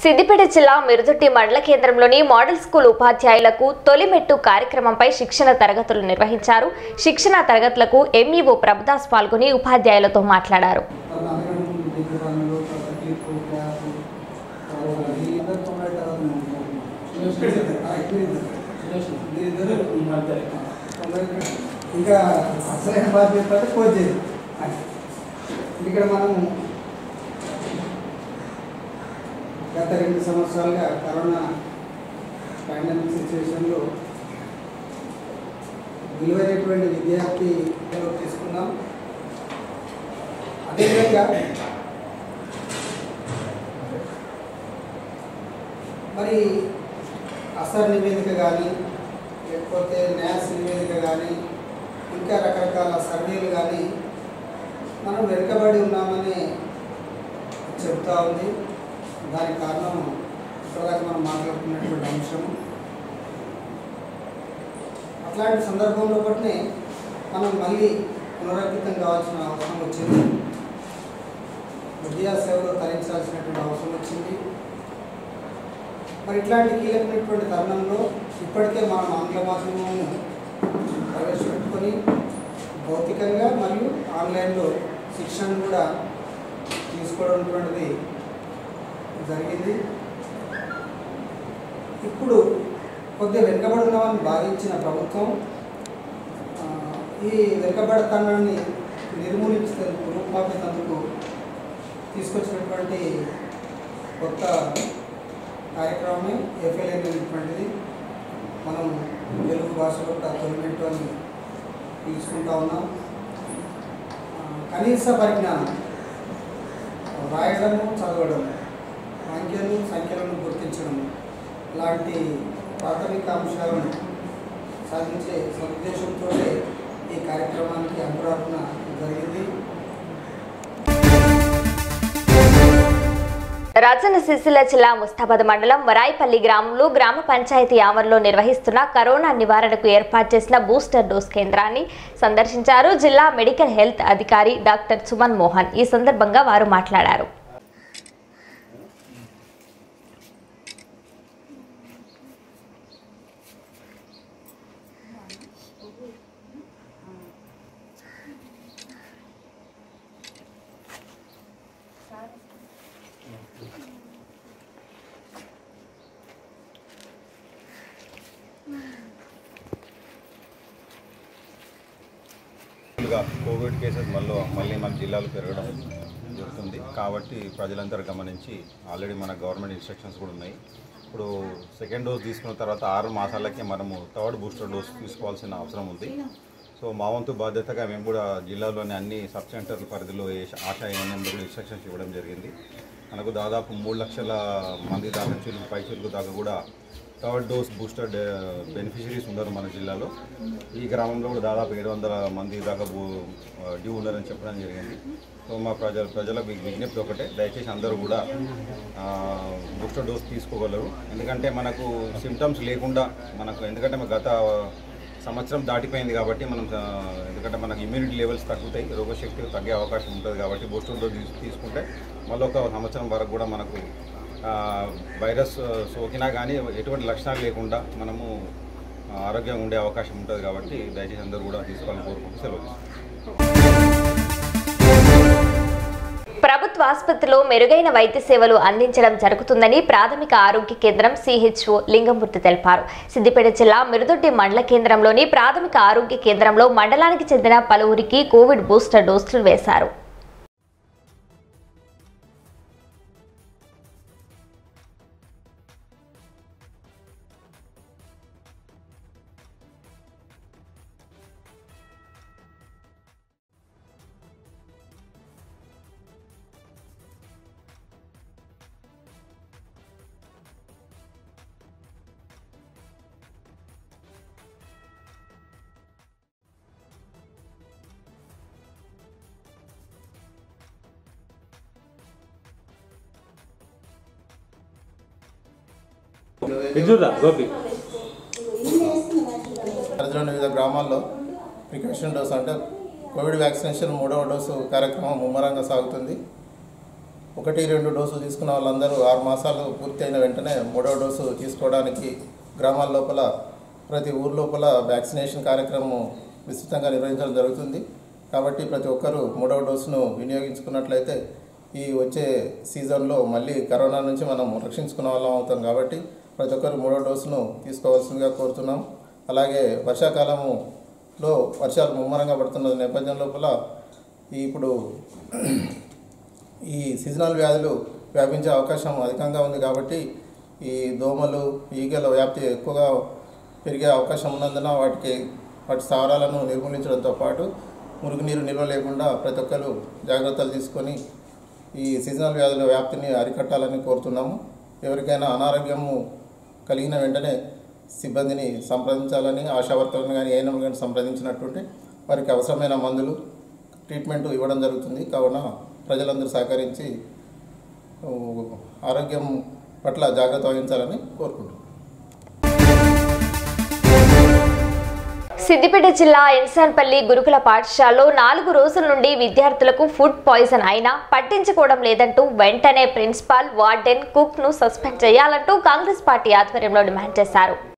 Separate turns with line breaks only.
సిద్దిపేట జిల్లా మిరుదొట్టి మండల కేంద్రంలోని మోడల్ స్కూల్ ఉపాధ్యాయులకు తొలిమెట్టు కార్యక్రమంపై శిక్షణ తరగతులు నిర్వహించారు శిక్షణ తరగతులకు ఎంఈఓ ప్రభుదాస్ పాల్గొని ఉపాధ్యాయులతో మాట్లాడారు
ఇంకా అసలైన బాధ్యత కోచ్ ఇక్కడ మనం గత రెండు సంవత్సరాలుగా కరోనా పాండమిక్ సిచ్యువేషన్లో విలువైనటువంటి విద్యార్థి తీసుకున్నాం అదేవిధంగా మరి అసర్ నివేదిక కానీ లేకపోతే న్యాస్ నివేదిక కానీ ఇంకా రకరకాల సర్వేలు కానీ మనం వెనుకబడి ఉన్నామని చెప్తా ఉంది దానికి కారణం ఇప్పటిదాకా మనం మాట్లాడుతున్నటువంటి అంశం అట్లాంటి సందర్భంలో బట్టి మనం మళ్ళీ పునరంకితం కావాల్సిన అవసరం వచ్చింది విద్యా సేవలో తరించాల్సినటువంటి అవసరం వచ్చింది మరి ఇట్లాంటి కీలకమైనటువంటి తరుణంలో ఇప్పటికే మనం ఆంగ్ల మాధ్యమము ప్రవేశపెట్టుకొని భౌతికంగా మరియు ఆన్లైన్లో శిక్షణ కూడా తీసుకోవడం అటువంటిది జరిగింది ఇప్పుడు కొద్దిగా వెనుకబడి ఉన్నామని భావించిన ప్రభుత్వం ఆ, ఈ వెనుకబడతనాన్ని నిర్మూలించేందుకు రూపుమాపేందుకు తీసుకొచ్చినటువంటి కొత్త కార్యక్రమమే ఎఫ్ఎల్ఎన్ అనేటువంటిది మనం తెలుగు భాషలో కూడా తొలిమెంటు అని తీసుకుంటా ఉన్నాం ఆ, కనీస పరిజ్ఞానం రాయడము చదవడం సంఖ్యలు సంఖ్యలను గుర్తించడం లాంటి ప్రాథమిక అంశాలను సాధించే సదుద్దేశంతో ఈ కార్యక్రమానికి అంకురార్పణ జరిగింది
రాజన్న సిరిసిల్ల జిల్లా ముస్తాబాద్ మండలం వరాయిపల్లి గ్రామంలో గ్రామ పంచాయతీ ఆవరణలో నిర్వహిస్తున్న కరోనా నివారణకు ఏర్పాటు చేసిన బూస్టర్ డోస్ కేంద్రాన్ని సందర్శించారు జిల్లా మెడికల్ హెల్త్ అధికారి డాక్టర్ సుమన్ మోహన్ ఈ సందర్భంగా వారు మాట్లాడారు
గా కోవిడ్ కేసెస్ మళ్ళీ మళ్ళీ మన జిల్లాలో పెరగడం జరుగుతుంది కాబట్టి ప్రజలందరూ గమనించి ఆల్రెడీ మన గవర్నమెంట్ ఇన్స్ట్రక్షన్స్ కూడా ఉన్నాయి ఇప్పుడు సెకండ్ డోస్ తీసుకున్న తర్వాత ఆరు మాసాలకే మనము థర్డ్ బూస్టర్ డోస్ తీసుకోవాల్సిన అవసరం ఉంది సో మా వంతు బాధ్యతగా మేము కూడా జిల్లాలోని అన్ని సబ్ సెంటర్ల పరిధిలో ఏ ఆశా ఏఎన్ఎంలో కూడా ఇన్స్ట్రక్షన్స్ ఇవ్వడం జరిగింది మనకు దాదాపు మూడు లక్షల మంది దాకా చిలుకు పై చిలుకు దాకా కూడా థర్డ్ డోస్ బూస్టర్ బెనిఫిషరీస్ ఉన్నారు మన జిల్లాలో ఈ గ్రామంలో కూడా దాదాపు ఏడు వందల మంది దాకా బూ- డ్యూ ఉన్నారని చెప్పడం జరిగింది సో మా ప్రజల ప్రజలకు విజ్ఞ- విజ్ఞప్తి ఒకటే దయచేసి అందరూ కూడా ఆ, బూస్టర్ డోస్ తీసుకోగలరు ఎందుకంటే మనకు సిమ్టమ్స్ లేకుండా మనకు ఎందుకంటే మన గత సంవత్సరం దాటిపోయింది కాబట్టి మనం ఆ, ఎందుకంటే మనకు ఇమ్యూనిటీ లెవెల్స్ తగ్గుతాయి రోగశక్తి తగ్గే అవకాశం ఉంటుంది కాబట్టి బూస్టర్ డోస్ తీసు- తీసుకుంటే మళ్ళీ ఒక సంవత్సరం వరకు కూడా మనకు ఆ, వైరస్ ఆ, సోకినా కానీ ఎటువంటి లక్షణాలు లేకుండా మనము ఆ, ఆరోగ్యంగా ఉండే అవకాశం ఉంటుంది కాబట్టి దయచేసి అందరూ కూడా తీసుకోవాలని కోరుకుంటూ సెలవు తీసుకుంటాం.
ప్రభుత్వ ఆసుపత్రిలో మెరుగైన వైద్య సేవలు అందించడం జరుగుతుందని ప్రాథమిక ఆరోగ్య కేంద్రం సిహెచ్ఓ లింగమూర్తి తెలిపారు సిద్దిపేట జిల్లా మిరుదొడ్డి మండల కేంద్రంలోని ప్రాథమిక ఆరోగ్య కేంద్రంలో మండలానికి చెందిన పలువురికి కోవిడ్ బూస్టర్ డోసులు వేశారు
ఇచ్చురా గోపి
పరిధిలోని వివిధ గ్రామాల్లో ప్రికాషన్ డోస్ అంటే కోవిడ్ వ్యాక్సినేషన్ మూడవ డోసు కార్యక్రమం ముమ్మరంగా సాగుతుంది ఒకటి రెండు డోసులు తీసుకున్న వాళ్ళందరూ ఆరు మాసాలు పూర్తయిన వెంటనే మూడవ డోసు తీసుకోవడానికి గ్రామాల లోపల ప్రతి ఊరు లోపల వ్యాక్సినేషన్ కార్యక్రమం విస్తృతంగా నిర్వహించడం జరుగుతుంది కాబట్టి ప్రతి ఒక్కరూ మూడవ డోసును వినియోగించుకున్నట్లయితే ఈ వచ్చే సీజన్లో మళ్ళీ కరోనా నుంచి మనం రక్షించుకున్న వాళ్ళం అవుతాం కాబట్టి ప్రతి ఒక్కరు మూడో డోసును తీసుకోవాల్సిందిగా కోరుతున్నాం అలాగే వర్షాకాలములో వర్షాలు ముమ్మరంగా పడుతున్న నేపథ్యం లోపల ఈ ఇప్పుడు ఈ సీజనల్ వ్యాధులు వ్యాపించే అవకాశం అధికంగా ఉంది కాబట్టి ఈ దోమలు ఈగల వ్యాప్తి ఎక్కువగా పెరిగే అవకాశం ఉన్నందున వాటికి వాటి స్థావరాలను నిర్మూలించడంతో పాటు మురుగునీరు నిల్వ లేకుండా ప్రతి ఒక్కరు జాగ్రత్తలు తీసుకొని ఈ సీజనల్ వ్యాధుల వ్యాప్తిని అరికట్టాలని కోరుతున్నాము ఎవరికైనా అనారోగ్యము కలిగిన వెంటనే సిబ్బందిని సంప్రదించాలని ఆశా వర్కర్లను కానీ ఏఎన్ఎం కానీ సంప్రదించినట్టుంటే వారికి అవసరమైన మందులు ట్రీట్మెంట్ ఇవ్వడం జరుగుతుంది కావున ప్రజలందరూ సహకరించి ఊ, ఆరోగ్యం పట్ల జాగ్రత్త వహించాలని కోరుకుంటున్నాను
సిద్దిపేట జిల్లా ఎన్సాన్పల్లి గురుకుల పాఠశాలలో నాలుగు రోజుల నుండి విద్యార్థులకు ఫుడ్ పాయిజన్ అయినా పట్టించుకోవడం లేదంటూ వెంటనే ప్రిన్సిపాల్ వార్డెన్ కుక్ ను సస్పెండ్ చేయాలంటూ కాంగ్రెస్ పార్టీ ఆధ్వర్యంలో డిమాండ్ చేశారు